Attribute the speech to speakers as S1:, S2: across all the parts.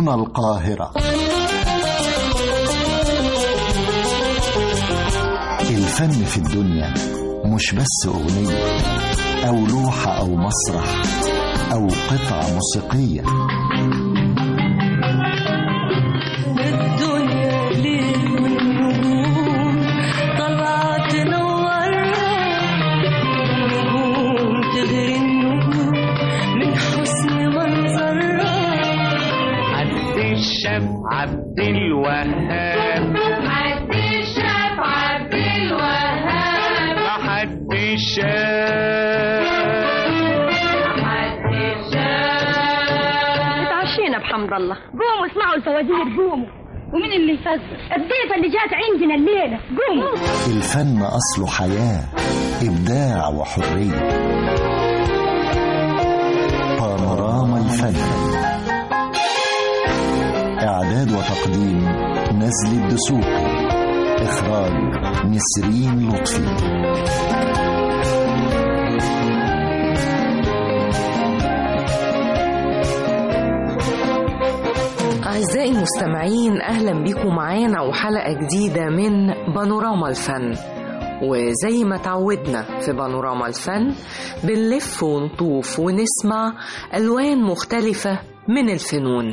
S1: هنا القاهرة الفن في الدنيا مش بس أغنية أو لوحة أو مسرح أو قطعة موسيقية
S2: الدنيا ليل والنجوم طلعت تنورنا النجوم تغري النجوم من حسن منظرها
S3: عبد الشاب عبد الوهاب
S4: عبد الشاف عبد الوهاب
S3: عبد الشاب
S4: عبد الشاف
S5: اتعشينا بحمد الله قوموا اسمعوا الفوازير قوموا ومين اللي يفزر الضيفة اللي جات عندنا الليلة قوموا
S1: الفن أصله حياة إبداع وحرية بانوراما الفن إعداد وتقديم نزل الدسوقي إخراج نسرين لطفي
S6: أعزائي المستمعين أهلا بكم معانا وحلقة جديدة من بانوراما الفن وزي ما تعودنا في بانوراما الفن بنلف ونطوف ونسمع ألوان مختلفة من الفنون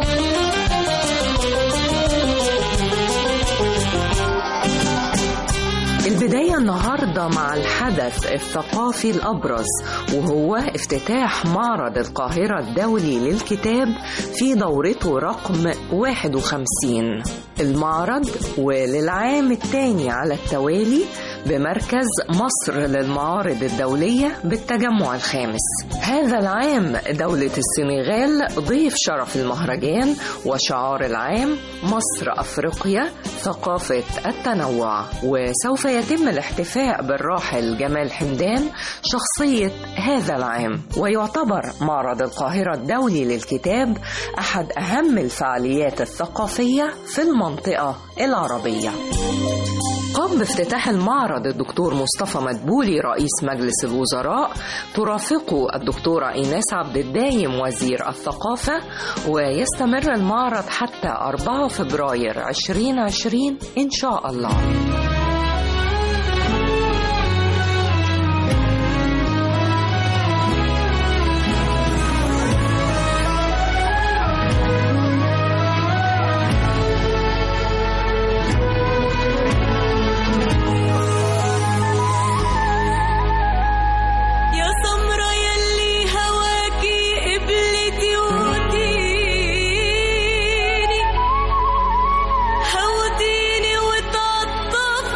S6: البداية النهاردة مع الحدث الثقافي الأبرز وهو افتتاح معرض القاهرة الدولي للكتاب في دورته رقم 51 المعرض وللعام الثاني على التوالي بمركز مصر للمعارض الدولية بالتجمع الخامس هذا العام دولة السنغال ضيف شرف المهرجان وشعار العام مصر أفريقيا ثقافة التنوع وسوف يتم الاحتفاء بالراحل جمال حمدان شخصية هذا العام ويعتبر معرض القاهرة الدولي للكتاب أحد أهم الفعاليات الثقافية في المنطقة العربية قام بافتتاح المعرض الدكتور مصطفى مدبولي رئيس مجلس الوزراء ترافقه الدكتورة إيناس عبد الدايم وزير الثقافة ويستمر المعرض حتى 4 فبراير 2020 إن شاء الله
S2: يا سمرة يلي هواكي قبلتي وديني هوديني وتعطف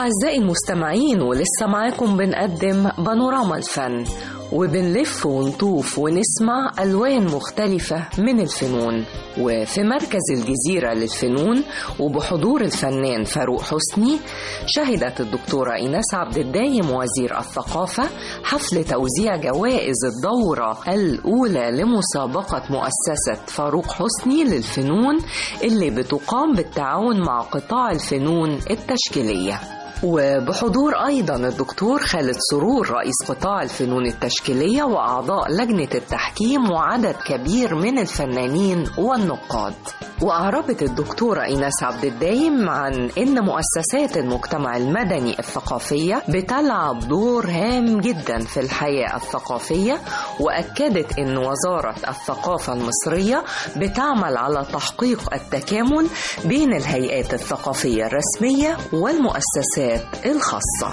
S6: أعزائي المستمعين ولسه معاكم بنقدم بانوراما الفن وبنلف ونطوف ونسمع ألوان مختلفة من الفنون وفي مركز الجزيرة للفنون وبحضور الفنان فاروق حسني شهدت الدكتورة إيناس عبد الدايم وزير الثقافة حفل توزيع جوائز الدورة الأولى لمسابقة مؤسسة فاروق حسني للفنون اللي بتقام بالتعاون مع قطاع الفنون التشكيلية وبحضور أيضا الدكتور خالد سرور رئيس قطاع الفنون التشكيلية وأعضاء لجنة التحكيم وعدد كبير من الفنانين والنقاد وأعربت الدكتورة إيناس عبد الدايم عن إن مؤسسات المجتمع المدني الثقافية بتلعب دور هام جدا في الحياة الثقافية وأكدت إن وزارة الثقافة المصرية بتعمل على تحقيق التكامل بين الهيئات الثقافية الرسمية والمؤسسات الخاصة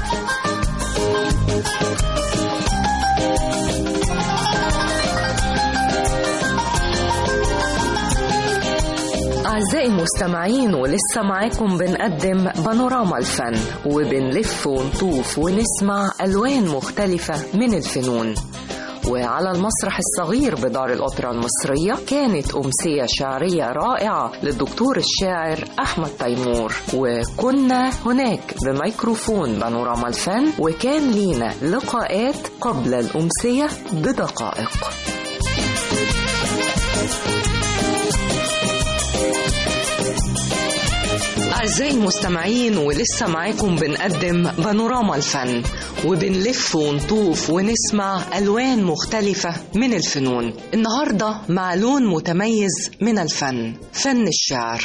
S6: أعزائي المستمعين ولسه معاكم بنقدم بانوراما الفن وبنلف ونطوف ونسمع ألوان مختلفة من الفنون وعلى المسرح الصغير بدار الأوبرا المصرية كانت أمسية شعرية رائعة للدكتور الشاعر أحمد تيمور وكنا هناك بميكروفون بانوراما الفن وكان لينا لقاءات قبل الأمسية بدقائق أعزائي المستمعين ولسه معاكم بنقدم بانوراما الفن وبنلف ونطوف ونسمع ألوان مختلفة من الفنون النهاردة مع لون متميز من الفن فن الشعر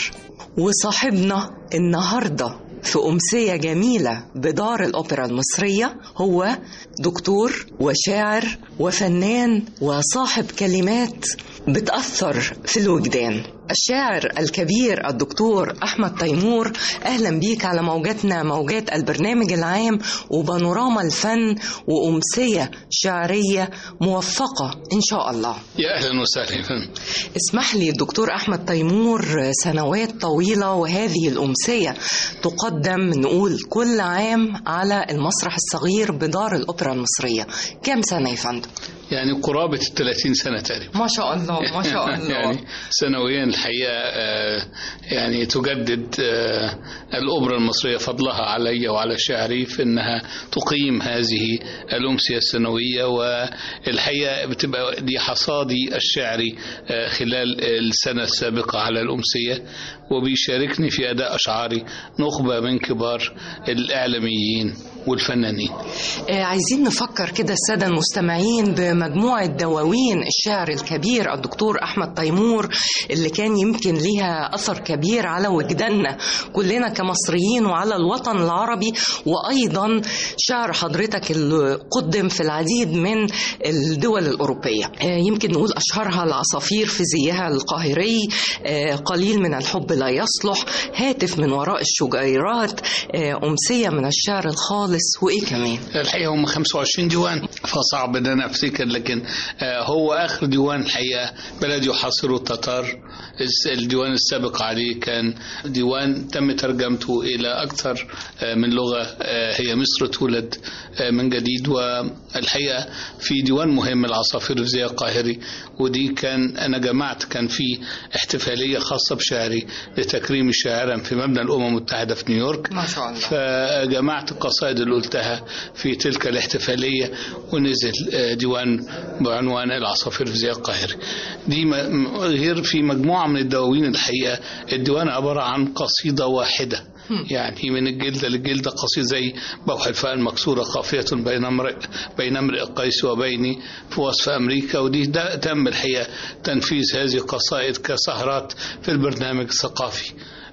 S6: وصاحبنا النهارده في أمسية جميلة بدار الأوبرا المصرية هو دكتور وشاعر وفنان وصاحب كلمات بتأثر في الوجدان الشاعر الكبير الدكتور أحمد تيمور أهلا بيك على موجاتنا موجات البرنامج العام وبانوراما الفن وأمسية شعرية موفقة إن شاء الله
S7: يا اهلا وسهلا
S6: اسمح لي الدكتور أحمد تيمور سنوات طويلة وهذه الأمسية تقدم نقول كل عام على المسرح الصغير بدار الأوبرا المصرية كم سنة يا فندم؟
S7: يعني قرابة ال 30 سنة تقريبا
S6: ما شاء الله ما شاء الله
S7: يعني سنويا الحقيقة آه، يعني تجدد آه، الأوبرا المصرية فضلها علي وعلى شعري في أنها تقيم هذه الأمسية السنوية والحقيقة بتبقى دي حصادي الشعري آه، خلال السنة السابقة على الأمسية وبيشاركني في أداء أشعاري نخبة من كبار الإعلاميين والفنانين
S6: آه، عايزين نفكر كده السادة المستمعين بمجموعة دواوين الشعر الكبير الدكتور أحمد تيمور اللي كان يمكن ليها أثر كبير على وجداننا كلنا كمصريين وعلى الوطن العربي وأيضا شعر حضرتك اللي قدم في العديد من الدول الأوروبية آه، يمكن نقول أشهرها العصافير في زيها القاهري آه، قليل من الحب لا يصلح هاتف من وراء الشجيرات آه، أمسية من الشعر الخالص وإيه كمان
S7: الحقيقة هم 25 ديوان فصعب ان انا افتكر لكن آه، هو اخر ديوان الحقيقة بلد يحاصره التتار الس- الديوان السابق عليه كان ديوان تم ترجمته الى اكثر آه، من لغة آه، هي مصر تولد آه، من جديد والحقيقة في ديوان مهم العصافير في زي القاهري ودي كان انا جمعت كان في احتفالية خاصة بشعري لتكريم شاعرا في مبنى الامم المتحدة في نيويورك
S6: ما شاء الله
S7: فجمعت القصائد اللي قلتها في تلك الاحتفالية ونزل آه، ديوان بعنوان العصافير في زي القاهرة دي م- م- غير في مجموعة من الدواوين الحقيقة الديوان عبارة عن قصيدة واحدة يعني من الجلدة للجلدة قصيدة زي بوح الفاء المكسورة قافية بين امرئ بين امرئ قيس وبيني في وصف أمريكا ودي ده تم الحقيقة تنفيذ هذه القصائد كسهرات في البرنامج الثقافي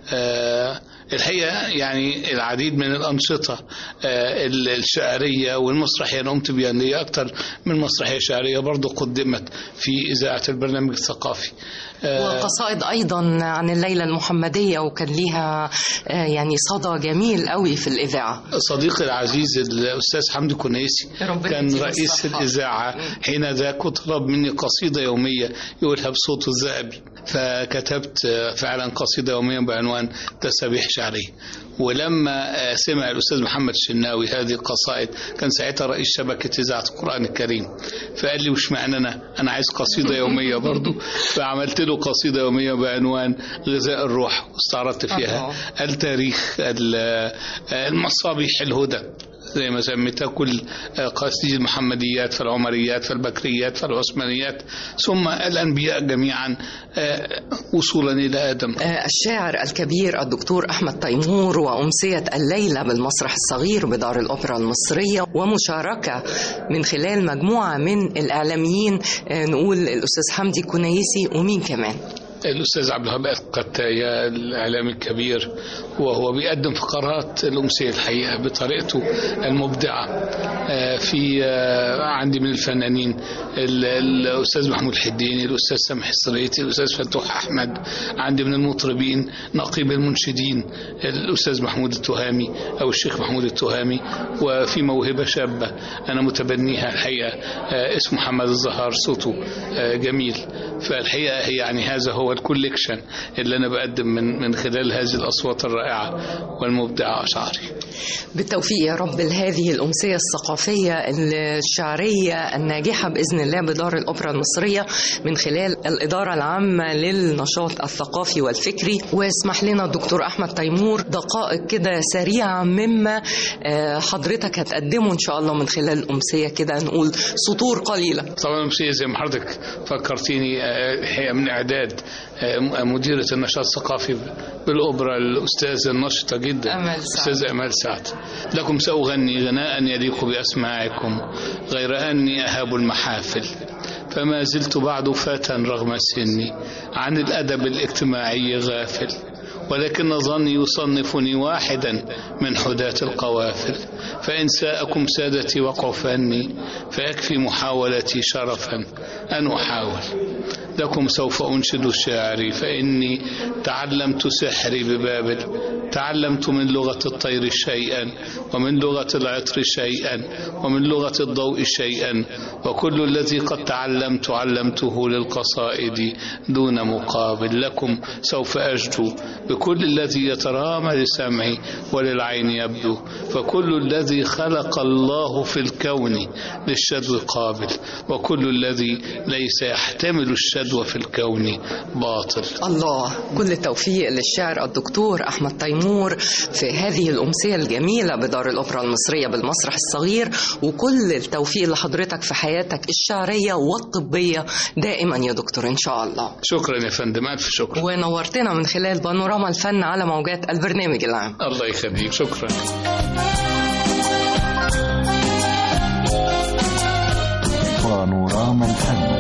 S7: آه، الحقيقة يعني العديد من الأنشطة آه، ال- الشعرية والمسرحية أنا قمت بيها إن هي أكتر من مسرحية شعرية برضو قدمت في إذاعة البرنامج الثقافي آه،
S6: وقصائد أيضا عن الليلة المحمدية وكان ليها آه، يعني صدى جميل قوي في الإذاعة
S7: صديقي العزيز الأستاذ حمدي كنيسي
S6: ربنا
S7: كان
S6: يديله
S7: رئيس
S6: الصحة.
S7: الإذاعة حين ذاك وطلب مني قصيدة يومية يقولها بصوت الذهبي فكتبت آه، فعلا قصيدة يومية بعنوان تسابيح شعرية ولما آه، سمع الأستاذ محمد الشناوي هذه القصائد كان ساعتها رئيس شبكة إذاعة القرآن الكريم فقال لي وش معنى أنا أنا عايز قصيدة يومية برضو فعملت له قصيدة يومية بعنوان غذاء الروح واستعرضت فيها التاريخ ال- آه، المصابيح الهدى زي ما سميتها كل آه، قصيدة المحمديات فالعمريات فالبكريات فالعثمانيات ثم الأنبياء جميعا آه، وصولا إلى آدم
S6: آه، الشاعر الكبير الدكتور أحمد تيمور وأمسية الليلة بالمسرح الصغير بدار الأوبرا المصرية ومشاركة من خلال مجموعة من الإعلاميين آه، نقول الأستاذ حمدي كنيسي ومين كمان
S7: الأستاذ عبد الوهاب قتاية الإعلامي الكبير وهو بيقدم فقرات الأمسية الحقيقة بطريقته المبدعة آه، في آه، عندي من الفنانين ال- الأستاذ محمود الحديني الأستاذ سامح السريتي الأستاذ فتوح أحمد عندي من المطربين نقيب المنشدين الأستاذ محمود التهامي أو الشيخ محمود التهامي وفي موهبة شابة أنا متبنيها الحقيقة آه، اسمه محمد الزهار صوته آه، جميل فالحقيقة هي يعني هذا هو الكوليكشن اللي أنا بقدم من من خلال هذه الأصوات الرائعة والمبدعة أشعاري
S6: بالتوفيق يا رب لهذه الأمسية الثقافية الشعرية الناجحة بإذن الله بدار الأوبرا المصرية من خلال الإدارة العامة للنشاط الثقافي والفكري واسمح لنا الدكتور أحمد تيمور دقائق كده سريعة مما آه، حضرتك هتقدمه إن شاء الله من خلال الأمسية كده نقول سطور قليلة
S7: طبعا شيء زي ما حضرتك فكرتيني آه، الحقيقة من إعداد آه، مديرة النشاط الثقافي بالأوبرا الأستاذة النشطة جدا
S6: أمل سعد.
S7: أستاذة أمال سعد لكم سأغني غناء يليق بأسماعكم غير أني أهاب المحافل فما زلت بعد فتى رغم سني عن الأدب الاجتماعي غافل ولكن ظني يصنفني واحدا من حداة القوافل فإن ساءكم سادتي وقع فني فيكفي محاولتي شرفا أن أحاول لكم سوف أنشد شعري فإني تعلمت سحري ببابل تعلمت من لغة الطير شيئا ومن لغة العطر شيئا ومن لغة الضوء شيئا وكل الذي قد تعلمت علمته للقصائد دون مقابل لكم سوف أجدو بكل الذي يترامى لسمعي وللعين يبدو فكل الذي خلق الله في الكون للشدو قابل وكل الذي ليس يحتمل الشدو في الكون باطل
S6: الله كل التوفيق للشاعر الدكتور أحمد تيمور في هذه الأمسية الجميلة بدار الأوبرا المصرية بالمسرح الصغير وكل التوفيق لحضرتك في حياتك الشعرية والطبية دائما يا دكتور إن شاء الله
S7: شكرا يا فندم ألف شكر
S6: ونورتنا من خلال بانوراما الفن على موجات البرنامج العام
S7: الله يخليك شكرا
S1: بانوراما الفن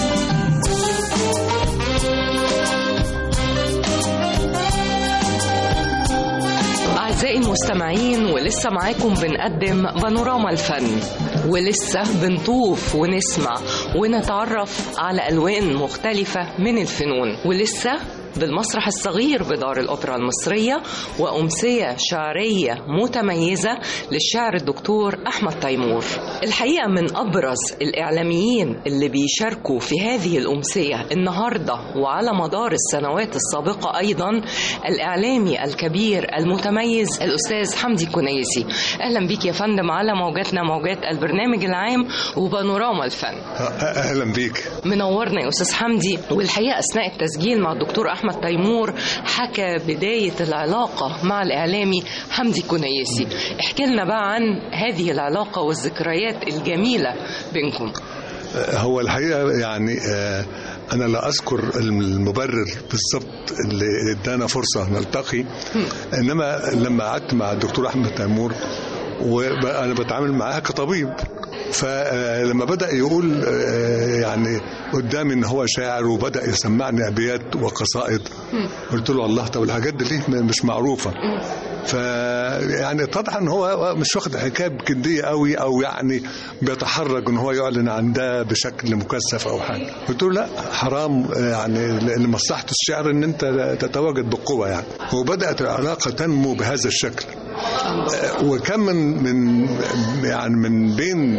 S6: أعزائي المستمعين ولسه معاكم بنقدم بانوراما الفن ولسه بنطوف ونسمع ونتعرف على ألوان مختلفة من الفنون ولسه بالمسرح الصغير بدار الأوبرا المصرية وأمسية شعرية متميزة للشاعر الدكتور أحمد تيمور الحقيقة من أبرز الإعلاميين اللي بيشاركوا في هذه الأمسية النهاردة وعلى مدار السنوات السابقة أيضا الإعلامي الكبير المتميز الأستاذ حمدي كنيسي أهلا بيك يا فندم على موجاتنا موجات البرنامج العام وبانوراما الفن
S8: اهلا بيك
S6: منورنا يا استاذ حمدي والحقيقه اثناء التسجيل مع الدكتور احمد تيمور حكى بدايه العلاقه مع الاعلامي حمدي كنيسي احكي لنا بقى عن هذه العلاقه والذكريات الجميله بينكم
S8: هو الحقيقه يعني آه، انا لا اذكر المبرر بالضبط اللي ادانا فرصه نلتقي انما لما قعدت مع الدكتور احمد تيمور وانا بتعامل معاه كطبيب فلما بدا يقول آه، يعني قدامي ان هو شاعر وبدا يسمعني ابيات وقصائد قلت له الله طب الحاجات دي ليه مش معروفه ف يعني طبعا هو مش واخد الحكايه بجديه قوي او يعني بيتحرج ان هو يعلن عن ده بشكل مكثف او حاجه قلت له لا حرام يعني لمصلحه الشعر ان انت تتواجد بقوه يعني وبدات العلاقه تنمو بهذا الشكل وكم من من يعني من بين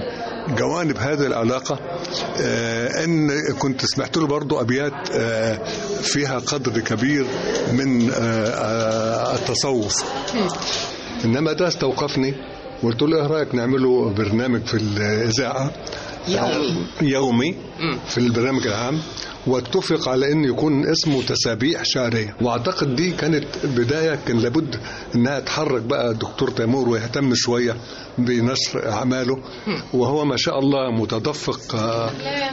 S8: جوانب هذه العلاقة آه، أن كنت سمعت له برضو أبيات آه، فيها قدر كبير من آه، آه، التصوف إنما ده استوقفني وقلت له إيه رأيك نعمله برنامج في الإذاعة
S6: يومي.
S8: يومي
S6: مم.
S8: في البرنامج العام واتفق على ان يكون اسمه تسابيح شعريه واعتقد دي كانت بدايه كان لابد انها تحرك بقى الدكتور تيمور ويهتم شويه بنشر اعماله وهو ما شاء الله متدفق آه،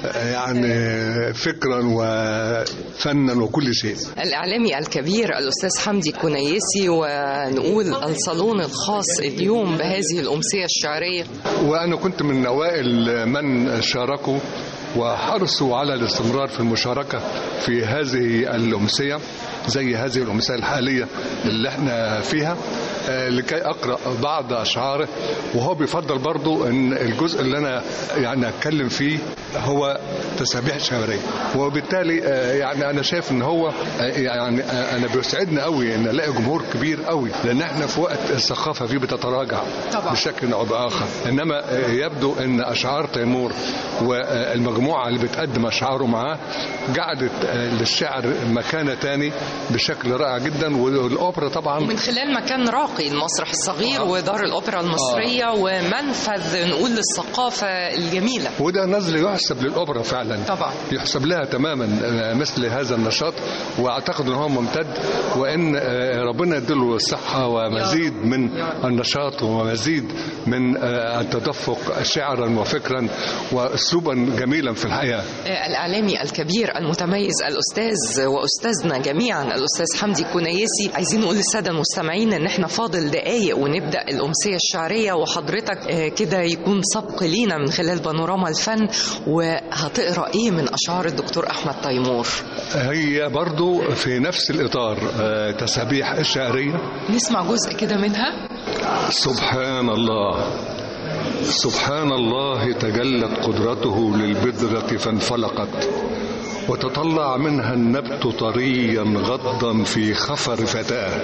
S8: يعني فكرا وفنا وكل شيء
S6: الإعلامي الكبير الأستاذ حمدي كنيسي ونقول الصالون الخاص اليوم بهذه الأمسية الشعرية
S8: وأنا كنت من أوائل من شاركوا وحرصوا على الاستمرار في المشاركة في هذه الأمسية زي هذه الأمسية الحالية اللي احنا فيها آه، لكي أقرأ بعض أشعاره وهو بيفضل برضو أن الجزء اللي أنا يعني أتكلم فيه هو تسابيح شعرية وبالتالي آه، يعني أنا شايف أن هو آه، يعني آه، أنا بيسعدني قوي أن ألاقي جمهور كبير قوي لأن احنا في وقت الثقافة فيه بتتراجع
S6: طبعا.
S8: بشكل أو بآخر إنما آه، يبدو أن أشعار تيمور والمجموعة اللي بتقدم أشعاره معاه جعلت آه، للشعر مكانة تاني بشكل رائع جدا والأوبرا طبعا
S6: ومن خلال مكان راقي المسرح الصغير ودار الأوبرا المصرية ومنفذ نقول للثقافة الجميلة
S8: وده نزل يحسب للأوبرا فعلا
S6: طبعا.
S8: يحسب لها تماما آه، مثل هذا النشاط وأعتقد أن هو ممتد وأن آه، ربنا يديله الصحة ومزيد من النشاط ومزيد من آه، التدفق شعرا وفكرا وأسلوبا جميلا في الحياة
S6: الإعلامي الكبير المتميز الأستاذ وأستاذنا جميعا الأستاذ حمدي كنيسي عايزين نقول للسادة المستمعين إن إحنا فاضل دقايق ونبدأ الأمسية الشعرية وحضرتك آه، كده يكون سبق لينا من خلال بانوراما الفن وهتقرأ إيه من أشعار الدكتور أحمد تيمور
S8: هي برضو في نفس الإطار آه، تسابيح شعرية
S6: نسمع جزء كده منها
S8: سبحان الله سبحان الله تجلت قدرته للبذرة فانفلقت وتطلع منها النبت طريا غضا في خفر فتاه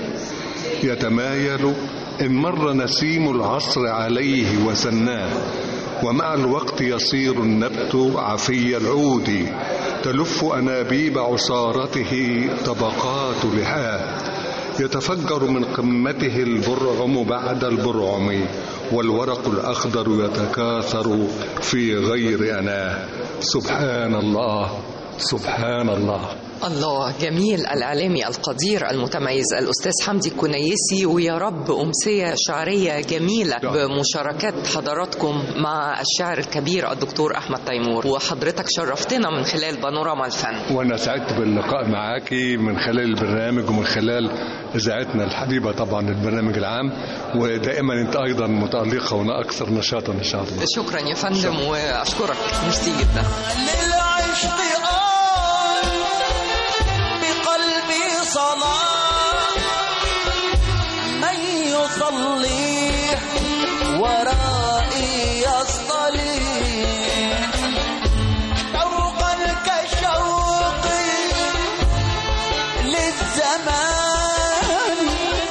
S8: يتمايل إن مر نسيم العصر عليه وسناه ومع الوقت يصير النبت عفي العود تلف أنابيب عصارته طبقات لحاه يتفجر من قمته البرعم بعد البرعم والورق الأخضر يتكاثر في غير أناه سبحان الله سبحان الله
S6: الله جميل الإعلامي القدير المتميز الأستاذ حمدي كنيسي ويا رب أمسية شعرية جميلة بمشاركات حضراتكم مع الشاعر الكبير الدكتور أحمد تيمور وحضرتك شرفتنا من خلال بانوراما الفن
S8: وأنا سعدت باللقاء معك من خلال البرنامج ومن خلال إذاعتنا الحبيبة طبعا البرنامج العام ودائما أنت أيضا متألقة وأنا أكثر نشاطا إن شاء الله
S6: شكرا يا فندم وأشكرك ميرسي جدا
S9: للعشق آه بقلبي صلاة من يصلي ورائي يصطلي شوقا كشوقي للزمان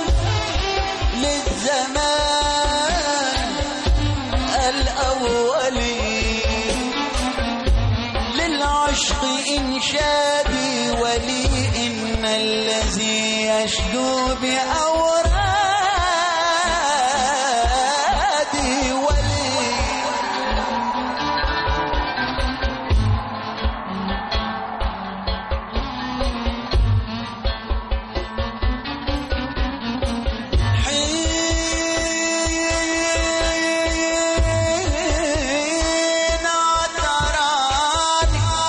S9: للزمان الأولي للعشق إنشادي ولي إن الذي يشدو بأورادي ولي حين اعتراني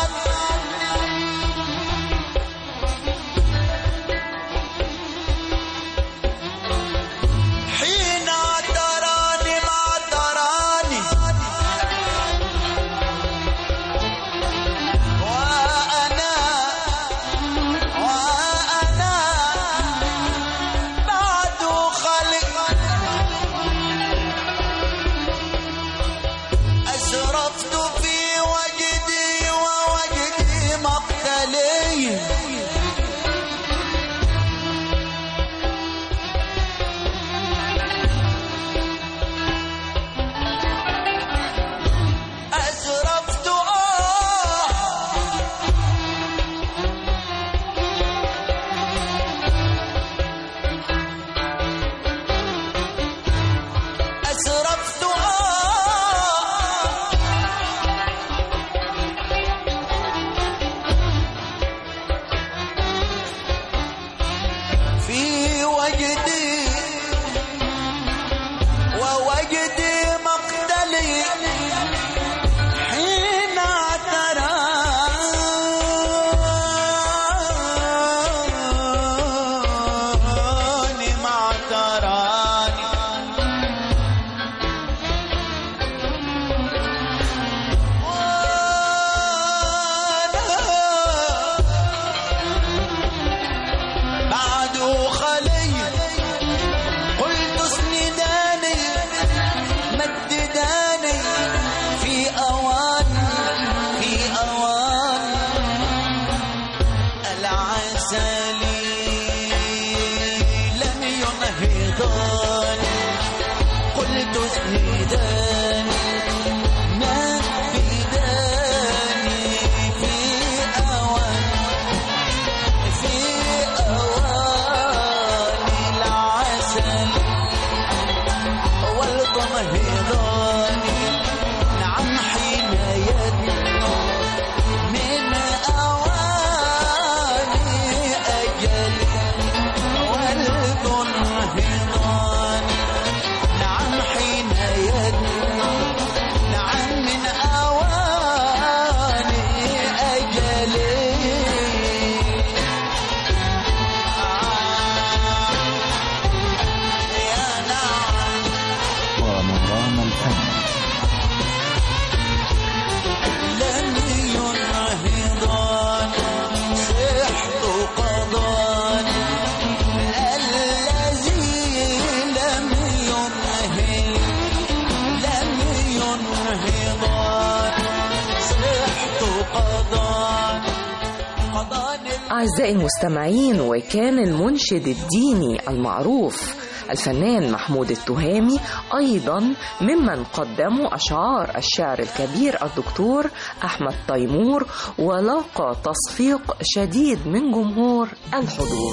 S6: أعزائي المستمعين وكان المنشد الديني المعروف الفنان محمود التهامي أيضا ممن قدموا أشعار الشعر الكبير الدكتور أحمد تيمور ولاقى تصفيق شديد من جمهور الحضور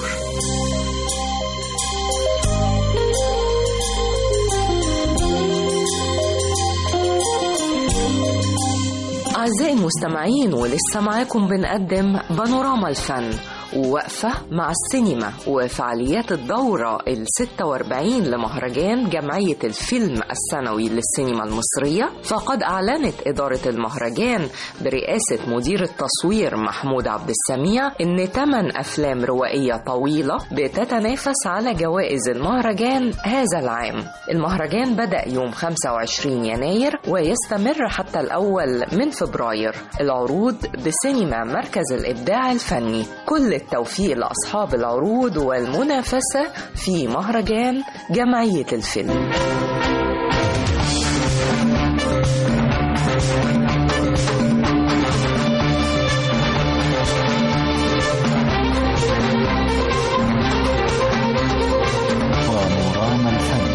S6: أعزائي المستمعين ولسه معاكم بنقدم بانوراما الفن ووقفة مع السينما وفعاليات الدورة ال 46 لمهرجان جمعية الفيلم السنوي للسينما المصرية فقد أعلنت إدارة المهرجان برئاسة مدير التصوير محمود عبد السميع إن 8 أفلام روائية طويلة بتتنافس على جوائز المهرجان هذا العام المهرجان بدأ يوم 25 يناير ويستمر حتى الأول من فبراير العروض بسينما مركز الإبداع الفني كل التوفيق لأصحاب العروض والمنافسة في مهرجان جمعية الفيلم
S1: بانوراما الفن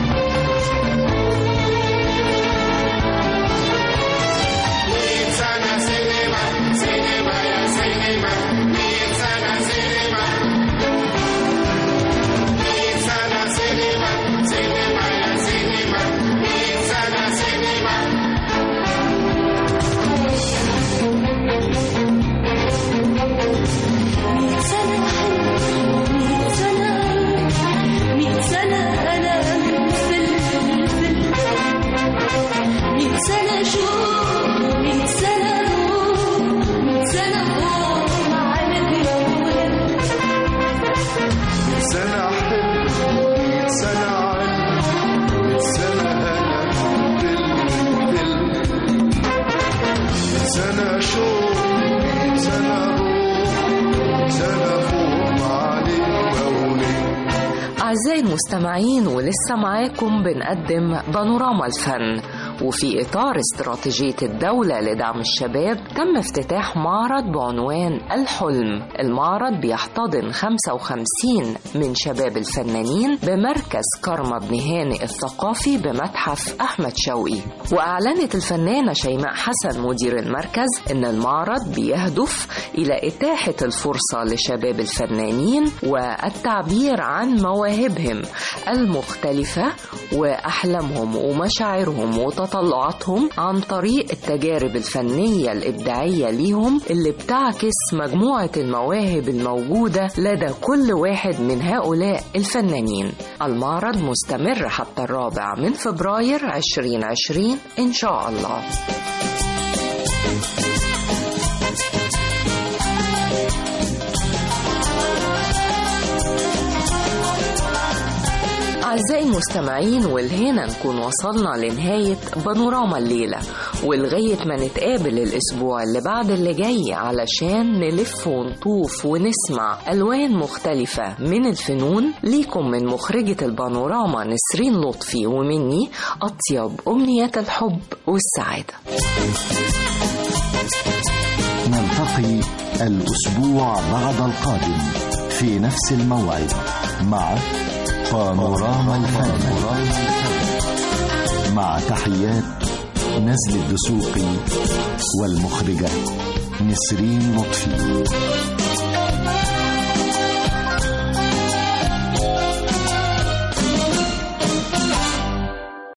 S2: مية سنة حلوة مية سنة مية سنة أنا من فيلم فيلم مية سنة شوق مية سنة نور مية سنة خوف على الجو
S8: سنة حلوة مية سنة عن مية سنة أنا فيلم فيلم مية سنة شوق مية سنة روح مية سنة فوق عليك مولي
S6: أعزائي المستمعين ولسه معاكم بنقدم بانوراما الفن وفي إطار استراتيجية الدولة لدعم الشباب تم افتتاح معرض بعنوان الحلم المعرض بيحتضن 55 من شباب الفنانين بمركز كرمة بن هانئ الثقافي بمتحف أحمد شوقي وأعلنت الفنانة شيماء حسن مدير المركز أن المعرض بيهدف إلى إتاحة الفرصة لشباب الفنانين والتعبير عن مواهبهم المختلفة وأحلامهم ومشاعرهم وتطلعاتهم عن طريق التجارب الفنية الإبداعية ليهم اللي بتعكس مجموعة المواهب الموجودة لدى كل واحد من هؤلاء الفنانين المعرض مستمر حتى الرابع من فبراير 2020 إن شاء الله أعزائي المستمعين والهنا نكون وصلنا لنهاية بانوراما الليلة ولغاية ما نتقابل الأسبوع اللي بعد اللي جاي علشان نلف ونطوف ونسمع ألوان مختلفة من الفنون ليكم من مخرجة البانوراما نسرين لطفي ومني أطيب أمنيات الحب والسعادة
S1: نلتقي الأسبوع بعد القادم في نفس الموعد مع بانوراما الفن مع تحيات نزل الدسوقي والمخرجة نسرين لطفي